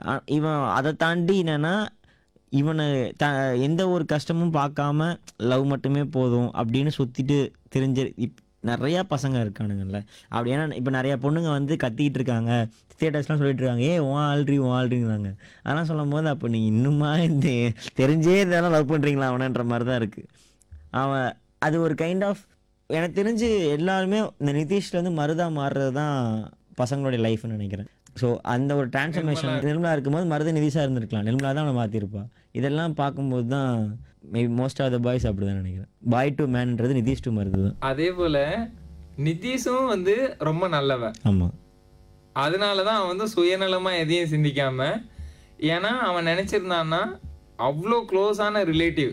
அ- இவன் அதை தாண்டி என்னன்னா இவனை த எந்த ஒரு கஷ்டமும் பார்க்காம லவ் மட்டுமே போதும் அப்படின்னு சுற்றிட்டு தெரிஞ்ச இப் நிறையா பசங்க இருக்கானுங்கல்ல அப்படி ஏன்னா இப்போ நிறையா பொண்ணுங்க வந்து கத்திக்கிட்டு இருக்காங்க ஸ்டேட்டஸ்லாம் சொல்லிட்டு இருக்காங்க ஏ உன் ஆல்ரி உன் ஆல்ரிங்கிறாங்க அதெல்லாம் சொல்லும் போது அப்போ நீங்கள் இன்னுமா இந்த தெரிஞ்சே இதெல்லாம் லவ் பண்ணுறீங்களா அவனன்ற மாதிரி தான் இருக்குது அவன் அது ஒரு கைண்ட் ஆஃப் எனக்கு தெரிஞ்சு எல்லாருமே இந்த நிதிஷ்லேருந்து மருதா மாறுறது தான் பசங்களுடைய லைஃப்னு நினைக்கிறேன் ஸோ அந்த ஒரு டிரான்ஸ்ஃபர்மேஷன் நிர்மலா இருக்கும்போது மருத நிதிஷாக இருந்திருக்கலாம் நிர்மலா தான் அவனை மாற்றிருப்பா இதெல்லாம் பார்க்கும்போது தான் maybe most of the boys அப்படி தான் நினைக்கிறேன் பாய் டு மேன்ன்றது நிதிஷ் டு மருது தான் அதே போல நிதிஷும் வந்து ரொம்ப நல்லவன் ஆமாம் அதனால தான் அவன் வந்து சுயநலமா எதையும் சிந்திக்காம ஏன்னா அவன் நினைச்சிருந்தான்னா அவ்வளோ க்ளோஸான ரிலேட்டிவ்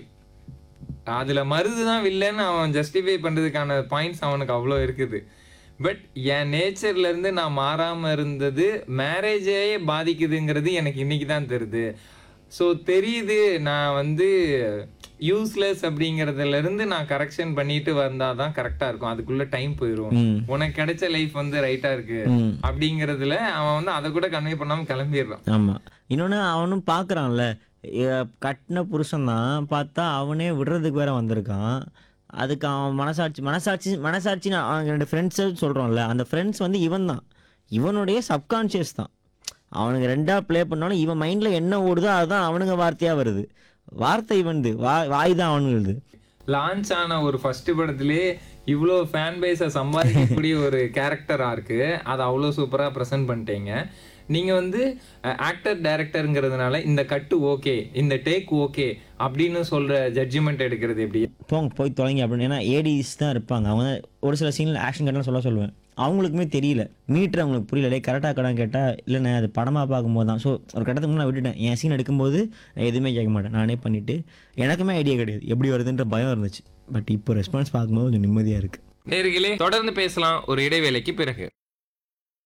அதுல மருது தான் வில்லன்னு அவன் ஜஸ்டிஃபை பண்றதுக்கான பாயிண்ட்ஸ் அவனுக்கு அவ்வளோ இருக்குது பட் என் நேச்சர்ல இருந்து நான் மாறாம இருந்தது மேரேஜே பாதிக்குதுங்கிறது எனக்கு இன்னைக்கு தான் தெரியுது ஸோ தெரியுது நான் வந்து யூஸ்லெஸ் அப்படிங்கறதுல இருந்து நான் கரெக்ஷன் பண்ணிட்டு வந்தாதான் தான் கரெக்டா இருக்கும் அதுக்குள்ள டைம் போயிடும் ம் உனக்கு கிடைச்ச லைஃப் வந்து ரைட்டா இருக்கு ம் அப்படிங்கறதுல அவன் வந்து அதை கூட கன்வே பண்ணாம கிளம்பிடுறான் ஆமாம் இன்னொன்று அவனும் பார்க்குறான்ல கட்டின புருஷன் தான் பார்த்தா அவனே விடுறதுக்கு வேற வந்திருக்கான் அதுக்கு அவன் மனசாட்சி மனசாட்சி மனசாட்சின்னு அவன் ரெண்டு ஃப்ரெண்ட்ஸு சொல்கிறோம்ல அந்த ஃப்ரெண்ட்ஸ் வந்து இவன் தான் இவனுடைய சப்கான்ஷியஸ் தான் அவனுக்கு ரெண்டாக ப்ளே பண்ணாலும் இவன் மைண்டில் என்ன ஓடுதோ அதுதான் அவனுங்க வார்த்தையாக வருது வார்த்தை இவனுது வா வாய் தான் அவனுது லான்ச் ஆன ஒரு ஃபர்ஸ்ட் படத்திலே இவ்வளோ ஃபேன் பேஸை சம்பாதிக்கக்கூடிய ஒரு கேரக்டரா இருக்கு அதை அவ்வளோ சூப்பரா ப்ரெசென்ட் பண்ணிட்டீங்க நீங்க வந்து ஆக்டர் டைரக்டருங்கிறதுனால இந்த கட்டு ஓகே இந்த டேக் ஓகே அப்படின்னு சொல்ற ஜட்ஜ்மெண்ட் எடுக்கிறது எப்படி போங்க போய் தொலைங்க அப்படின்னு ஏன்னா ஏடிஸ் தான் இருப்பாங்க அவங்க ஒரு சில சீனில் ஆக்ஷன் கட்டலாம் சொல்ல சொல்லுவேன் அவங்களுக்குமே தெரியல மீட்ரு அவங்களுக்கு புரியல டே கரெக்டாக கடன் கேட்டால் இல்லைண்ணே அது படமாக பார்க்கும்போது தான் ஸோ ஒரு கட்டத்துக்கு முன்னாடி நான் விட்டுட்டேன் என் சீன் எடுக்கும்போது நான் எதுவுமே கேட்க மாட்டேன் நானே பண்ணிவிட்டு எனக்குமே ஐடியா கிடையாது எப்படி வருதுன்ற பயம் இருந்துச்சு பட் இப்போ ரெஸ்பான்ஸ் பார்க்கும்போது கொஞ்சம் நிம்மதியாக இருக்குது நேர்களே தொடர்ந்து பேசலாம் ஒரு இடைவேளைக்கு பிறகு